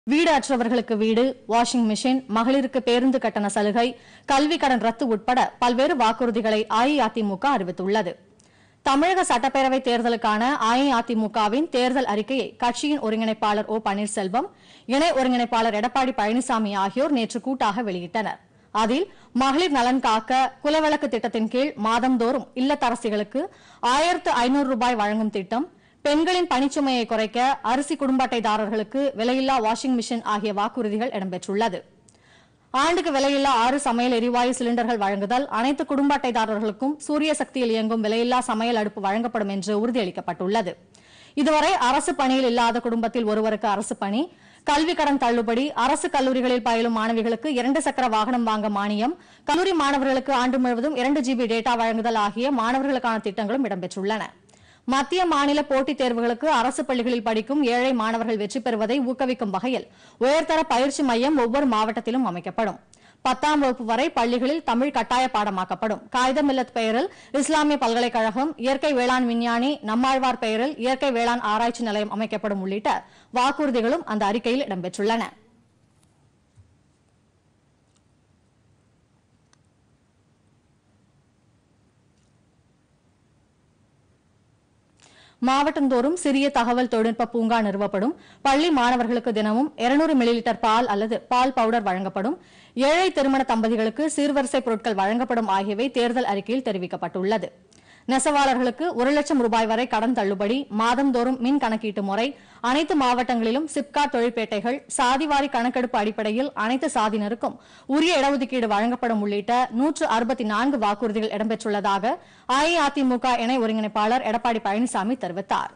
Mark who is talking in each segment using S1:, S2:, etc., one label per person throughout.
S1: வீடு அற்றவர்களுக்கு வீடு washing machine மகளிருக்கு பேருந்து கட்டண சலுகை கல்வி கடன் ரத்து உட்பட பல்வேறு வாக்குறுதிகளை அஇஅதிமுக அறிவித்துள்ளது தமிழக சட்டப்பேரவைத் தேர்தலுக்கான அஇஅதிமுகவின் தேர்தல் அறிக்கையை கட்சியின் ஒருங்கிணைப்பாளர் ஓ பன்னீர்செல்வம் இணை ஒருங்கிணைப்பாளர் எடப்பாடி பழனிசாமி ஆகியோர் நேற்று கூட்டாக வெளியிட்டனர் அதில் மகளிர் நலன் காக்க குலவிளக்கு திட்டத்தின் கீழ் மாதந்தோறும் இல்லத்தரசிகளுக்கு ஆயிரத்து ஐநூறு ரூபாய் வழங்கும் திட்டம் பெண்களின் பணிச்சுமையை குறைக்க அரிசி குடும்ப அட்டைதாரர்களுக்கு விலையில்லா வாஷிங் மிஷின் ஆகிய வாக்குறுதிகள் இடம்பெற்றுள்ளது ஆண்டுக்கு விலையில்லா ஆறு சமையல் எரிவாயு சிலிண்டர்கள் வழங்குதல் அனைத்து குடும்ப அட்டைதாரர்களுக்கும் சூரிய சக்தியில் இயங்கும் விலையில்லா சமையல் அடுப்பு வழங்கப்படும் என்று உறுதியளிக்கப்பட்டுள்ளது இதுவரை அரசு பணியில் இல்லாத குடும்பத்தில் ஒருவருக்கு அரசு பணி கல்வி கடன் தள்ளுபடி அரசு கல்லூரிகளில் பயிலும் மாணவிகளுக்கு இரண்டு சக்கர வாகனம் வாங்க மானியம் கல்லூரி மாணவர்களுக்கு ஆண்டு முழுவதும் இரண்டு ஜிபி டேட்டா வழங்குதல் ஆகிய மாணவர்களுக்கான திட்டங்களும் இடம்பெற்றுள்ளன மத்திய மாநில போட்டித் தேர்வுகளுக்கு அரசு பள்ளிகளில் படிக்கும் ஏழை மாணவர்கள் வெற்றி பெறுவதை ஊக்குவிக்கும் வகையில் உயர்தர பயிற்சி மையம் ஒவ்வொரு மாவட்டத்திலும் அமைக்கப்படும் பத்தாம் வகுப்பு வரை பள்ளிகளில் தமிழ் கட்டாய பாடமாக்கப்படும் காகித மில்லத் பெயரில் இஸ்லாமிய பல்கலைக்கழகம் இயற்கை வேளாண் விஞ்ஞானி நம்மாழ்வார் பெயரில் இயற்கை வேளாண் ஆராய்ச்சி நிலையம் அமைக்கப்படும் உள்ளிட்ட வாக்குறுதிகளும் அந்த அறிக்கையில் இடம்பெற்றுள்ளன மாவட்டந்தோறும் சிறிய தகவல் தொழில்நுட்ப பூங்கா நிறுவப்படும் பள்ளி மாணவர்களுக்கு தினமும் 200 மில்லி லிட்டர் பால் அல்லது பால் பவுடர் வழங்கப்படும் ஏழை திருமண தம்பதிகளுக்கு சீர்வரிசை பொருட்கள் வழங்கப்படும் ஆகியவை தேர்தல் அறிக்கையில் தெரிவிக்கப்பட்டுள்ளது நெசவாளர்களுக்கு ஒரு லட்சம் ரூபாய் வரை கடன் தள்ளுபடி மாதந்தோறும் மின் கணக்கீட்டு முறை அனைத்து மாவட்டங்களிலும் சிப்காட் தொழிற்பேட்டைகள் சாதிவாரி கணக்கெடுப்பு அடிப்படையில் அனைத்து சாதியினருக்கும் உரிய இடஒதுக்கீடு வழங்கப்படும் உள்ளிட்ட நூற்று அறுபத்தி நான்கு வாக்குறுதிகள் இடம்பெற்றுள்ளதாக அஇஅதிமுக இணை ஒருங்கிணைப்பாளர் எடப்பாடி பழனிசாமி தெரிவித்தார்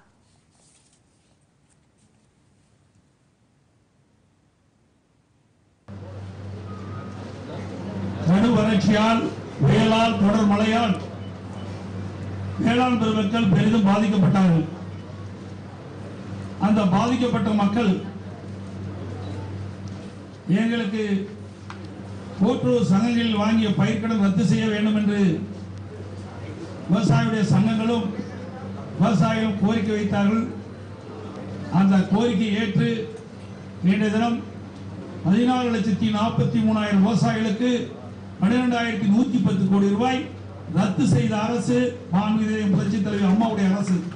S2: கடு வறட்சியால் புயலால் தொடர் மழையால் வேளாண் பெருமக்கள் பெரிதும் பாதிக்கப்பட்டார்கள் அந்த பாதிக்கப்பட்ட மக்கள் எங்களுக்கு கூட்டுறவு சங்கங்களில் வாங்கிய பயிர்க்கடன் ரத்து செய்ய வேண்டும் என்று விவசாயியுடைய சங்கங்களும் விவசாயிகளும் கோரிக்கை வைத்தார்கள் அந்த கோரிக்கை ஏற்று இன்றைய தினம் பதினாறு லட்சத்தி நாற்பத்தி மூணாயிரம் விவசாயிகளுக்கு பன்னிரெண்டாயிரத்தி நூத்தி பத்து கோடி ரூபாய் ரத்து செய்த அரசு மாண்புமிகு புரட்சி தலைவர் அம்மாவுடைய அரசு